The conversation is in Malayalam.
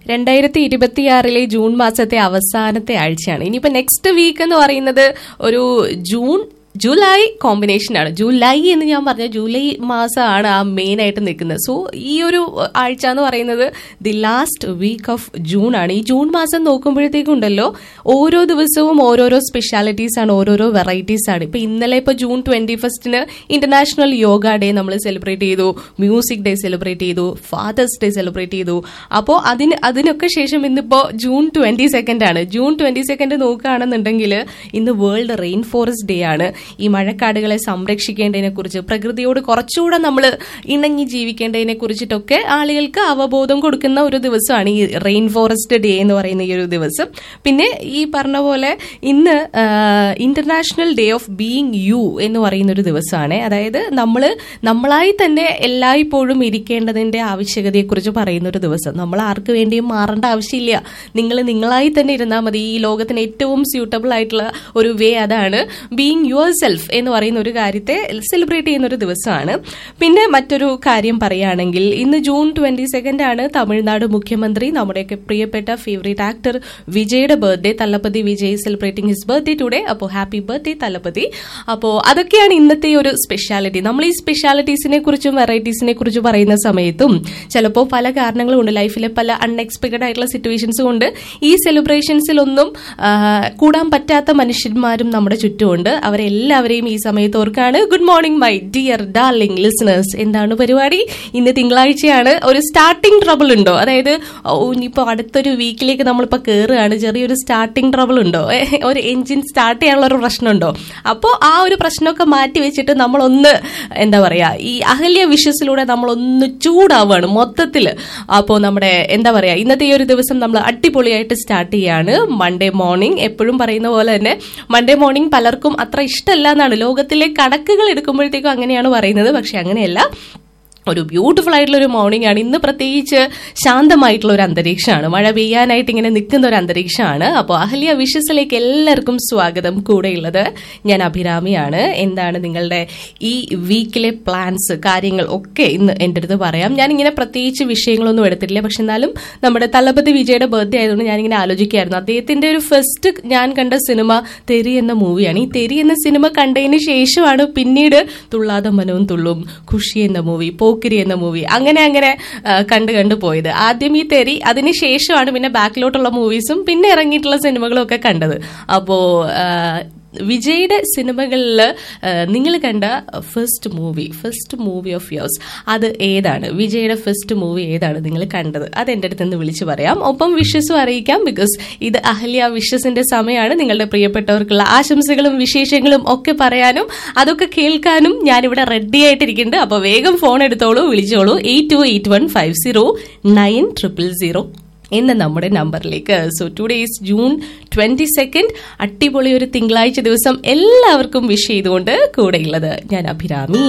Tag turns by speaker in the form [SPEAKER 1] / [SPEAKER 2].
[SPEAKER 1] രണ്ടായിരത്തി ഇരുപത്തിയാറിലെ ജൂൺ മാസത്തെ അവസാനത്തെ ആഴ്ചയാണ് ഇനിയിപ്പോ നെക്സ്റ്റ് വീക്ക് എന്ന് പറയുന്നത് ഒരു ജൂൺ ജൂലൈ കോമ്പിനേഷൻ ആണ് ജൂലൈ എന്ന് ഞാൻ പറഞ്ഞ ജൂലൈ മാസമാണ് ആ മെയിൻ ആയിട്ട് നിൽക്കുന്നത് സോ ഈ ഒരു ആഴ്ച എന്ന് പറയുന്നത് the last week of June ആണ് ഈ ജൂൺ മാസം നോക്കുമ്പോഴത്തേക്കും ഉണ്ടല്ലോ ഓരോ ദിവസവും ഓരോരോ സ്പെഷ്യാലിറ്റീസ് ആണ് ഓരോരോ വെറൈറ്റീസ് ആണ് ഇപ്പൊ ഇന്നലെ ഇപ്പൊ ജൂൺ ട്വന്റി ഫസ്റ്റിന് ഇന്റർനാഷണൽ യോഗ ഡേ നമ്മൾ സെലിബ്രേറ്റ് ചെയ്തു മ്യൂസിക് ഡേ സെലിബ്രേറ്റ് ചെയ്തു ഫാദേഴ്സ് ഡേ സെലിബ്രേറ്റ് ചെയ്തു അപ്പോൾ അതിന് അതിനൊക്കെ ശേഷം ഇന്നിപ്പോ ജൂൺ ട്വന്റി സെക്കൻഡ് ആണ് ജൂൺ ട്വന്റി സെക്കൻഡ് നോക്കുകയാണെന്നുണ്ടെങ്കിൽ ഇന്ന് വേൾഡ് റെയിൻ ഫോറസ്റ്റ് ഡേ ആണ് ഈ മഴക്കാടുകളെ സംരക്ഷിക്കേണ്ടതിനെ കുറിച്ച് പ്രകൃതിയോട് കുറച്ചുകൂടെ നമ്മൾ ഇണങ്ങി ജീവിക്കേണ്ടതിനെ കുറിച്ചിട്ടൊക്കെ ആളുകൾക്ക് അവബോധം കൊടുക്കുന്ന ഒരു ദിവസമാണ് ഈ റെയിൻ ഫോറസ്റ്റ് ഡേ എന്ന് പറയുന്ന ഈ ഒരു ദിവസം പിന്നെ ഈ പറഞ്ഞ പോലെ ഇന്ന് international day of being you എന്ന് പറയുന്ന ഒരു ദിവസമാണ് അതായത് നമ്മൾ നമ്മളായി തന്നെ എല്ലായ്പ്പോഴും ഇരിക്കേണ്ടതിന്റെ ആവശ്യകതയെക്കുറിച്ച് പറയുന്ന ഒരു ദിവസം നമ്മൾ ആർക്ക് വേണ്ടിയും മാറേണ്ട ആവശ്യമില്ല നിങ്ങൾ നിങ്ങളായി തന്നെ ഇരുന്നാൽ മതി ഈ ലോകത്തിന് ഏറ്റവും സ്യൂട്ടബിൾ ആയിട്ടുള്ള ഒരു വേ അതാണ് ബീയിങ് യുവർ സെൽഫ് എന്ന് പറയുന്ന ഒരു കാര്യത്തെ സെലിബ്രേറ്റ് ചെയ്യുന്ന ഒരു ദിവസമാണ് പിന്നെ മറ്റൊരു കാര്യം പറയുകയാണെങ്കിൽ ഇന്ന് ജൂൺ ട്വന്റി സെക്കൻഡ് ആണ് തമിഴ്നാട് മുഖ്യമന്ത്രി നമ്മുടെയൊക്കെ പ്രിയപ്പെട്ട ഫേവറേറ്റ് ആക്ടർ വിജയുടെ birthday Thalapathy Vijay celebrating his birthday today അപ്പോൾ ഹാപ്പി ബർത്ത്ഡേ തല്ലപ്പതി അപ്പോൾ അതൊക്കെയാണ് ഇന്നത്തെ ഒരു സ്പെഷ്യാലിറ്റി നമ്മൾ ഈ സ്പെഷ്യാലിറ്റീസിനെ കുറിച്ചും വെറൈറ്റീസിനെ കുറിച്ച് പറയുന്ന സമയത്തും ചിലപ്പോൾ പല കാരണങ്ങളും ഉണ്ട് ലൈഫിലെ പല അൺഎക്സ്പെക്ടഡ് ആയിട്ടുള്ള സിറ്റുവേഷൻസ് കൊണ്ട് ഈ സെലിബ്രേഷൻസിലൊന്നും കൂടാൻ പറ്റാത്ത മനുഷ്യന്മാരും നമ്മുടെ ചുറ്റുമുണ്ട് അവരെല്ലാവരെയും ഈ സമയത്ത് ഓർക്കാണ് good morning my dear darling listeners എന്താണ് പരിപാടി ഇന്ന് തിങ്കളാഴ്ചയാണ് ഒരു സ്റ്റാർട്ടിംഗ് ട്രബിൾ ഉണ്ടോ അതായത് ഇനിയിപ്പോൾ അടുത്തൊരു വീക്കിലേക്ക് നമ്മളിപ്പോൾ കയറുകയാണ് ചെറിയൊരു സ്റ്റാർട്ടിംഗ് ട്രബിൾ ഉണ്ടോ ഒരു എഞ്ചിൻ സ്റ്റാർട്ട് ചെയ്യാനുള്ള ഒരു പ്രശ്നമുണ്ടോ അപ്പോൾ ആ ഒരു പ്രശ്നമൊക്കെ മാറ്റി വെച്ചിട്ട് നമ്മളൊന്ന് എന്താ പറയാ ഈ അഹല്യ വിഷസിലൂടെ നമ്മളൊന്ന് ചൂടാവുകയാണ് മൊത്തത്തിൽ അപ്പോൾ നമ്മുടെ എന്താ പറയാ ഇന്നത്തെ ഈ ഒരു ദിവസം നമ്മൾ അടിപൊളിയായിട്ട് സ്റ്റാർട്ട് ചെയ്യാണ് മൺഡേ മോർണിംഗ് എപ്പോഴും പറയുന്ന പോലെ തന്നെ മൺഡേ മോർണിംഗ് പലർക്കും അത്ര ഇഷ്ടമല്ല എന്നാണ് ലോകത്തിലെ കണക്കുകൾ എടുക്കുമ്പോഴത്തേക്കും അങ്ങനെയാണ് പറയുന്നത് പക്ഷെ അങ്ങനെയല്ല ഒരു ബ്യൂട്ടിഫുൾ ആയിട്ടുള്ള ഒരു മോർണിംഗ് ആണ് ഇന്ന് പ്രത്യേകിച്ച് ശാന്തമായിട്ടുള്ള ഒരു അന്തരീക്ഷമാണ് മഴ പെയ്യാനായിട്ട് ഇങ്ങനെ നിൽക്കുന്ന ഒരു അന്തരീക്ഷമാണ് അപ്പോൾ അഹല്യ വിഷസിലേക്ക് എല്ലാവർക്കും സ്വാഗതം കൂടെയുള്ളത് ഞാൻ അഭിരാമിയാണ് എന്താണ് നിങ്ങളുടെ ഈ വീക്കിലെ പ്ലാൻസ് കാര്യങ്ങൾ ഒക്കെ ഇന്ന് എൻ്റെ അടുത്ത് പറയാം ഞാനിങ്ങനെ പ്രത്യേകിച്ച് വിഷയങ്ങളൊന്നും എടുത്തിട്ടില്ല പക്ഷെ എന്നാലും നമ്മുടെ തലപതി വിജയുടെ ബർത്ത്ഡേ ആയതുകൊണ്ട് ഞാനിങ്ങനെ ആലോചിക്കുകയായിരുന്നു അദ്ദേഹത്തിന്റെ ഒരു ഫസ്റ്റ് ഞാൻ കണ്ട സിനിമ തെരി എന്ന മൂവിയാണ് ഈ തെരി എന്ന സിനിമ കണ്ടതിന് ശേഷമാണ് പിന്നീട് തുള്ളാതെ മനവും തുള്ളും ഖുഷി എന്ന മൂവി പോക്കിരി എന്ന മൂവി അങ്ങനെ അങ്ങനെ കണ്ടു കണ്ടു പോയത് ആദ്യം ഈ തെരി അതിനുശേഷമാണ് പിന്നെ ബാക്കിലോട്ടുള്ള മൂവീസും പിന്നെ ഇറങ്ങിയിട്ടുള്ള സിനിമകളും ഒക്കെ കണ്ടത് അപ്പോ വിജയുടെ സിനിമകളിൽ നിങ്ങൾ കണ്ട first movie first movie of yours അത് ഏതാണ് വിജയുടെ ഫസ്റ്റ് മൂവി ഏതാണ് നിങ്ങൾ കണ്ടത് അത് എൻ്റെ അടുത്ത് നിന്ന് വിളിച്ചു പറയാം ഒപ്പം വിഷസും അറിയിക്കാം ബിക്കോസ് ഇത് അഹല്യ വിഷസിന്റെ സമയമാണ് നിങ്ങളുടെ പ്രിയപ്പെട്ടവർക്കുള്ള ആശംസകളും വിശേഷങ്ങളും ഒക്കെ പറയാനും അതൊക്കെ കേൾക്കാനും ഞാനിവിടെ റെഡി ആയിട്ടിരിക്കുന്നുണ്ട് അപ്പോൾ വേഗം ഫോൺ എടുത്തോളൂ വിളിച്ചോളൂ eight two eight one five zero nine triple zero എന്ന നമ്മുടെ നമ്പറിലേക്ക് so today is June twenty second അടിപൊളി ഒരു തിങ്കളാഴ്ച ദിവസം എല്ലാവർക്കും വിഷ് ചെയ്തുകൊണ്ട് കൂടെയുള്ളത് ഞാൻ അഭിരാമി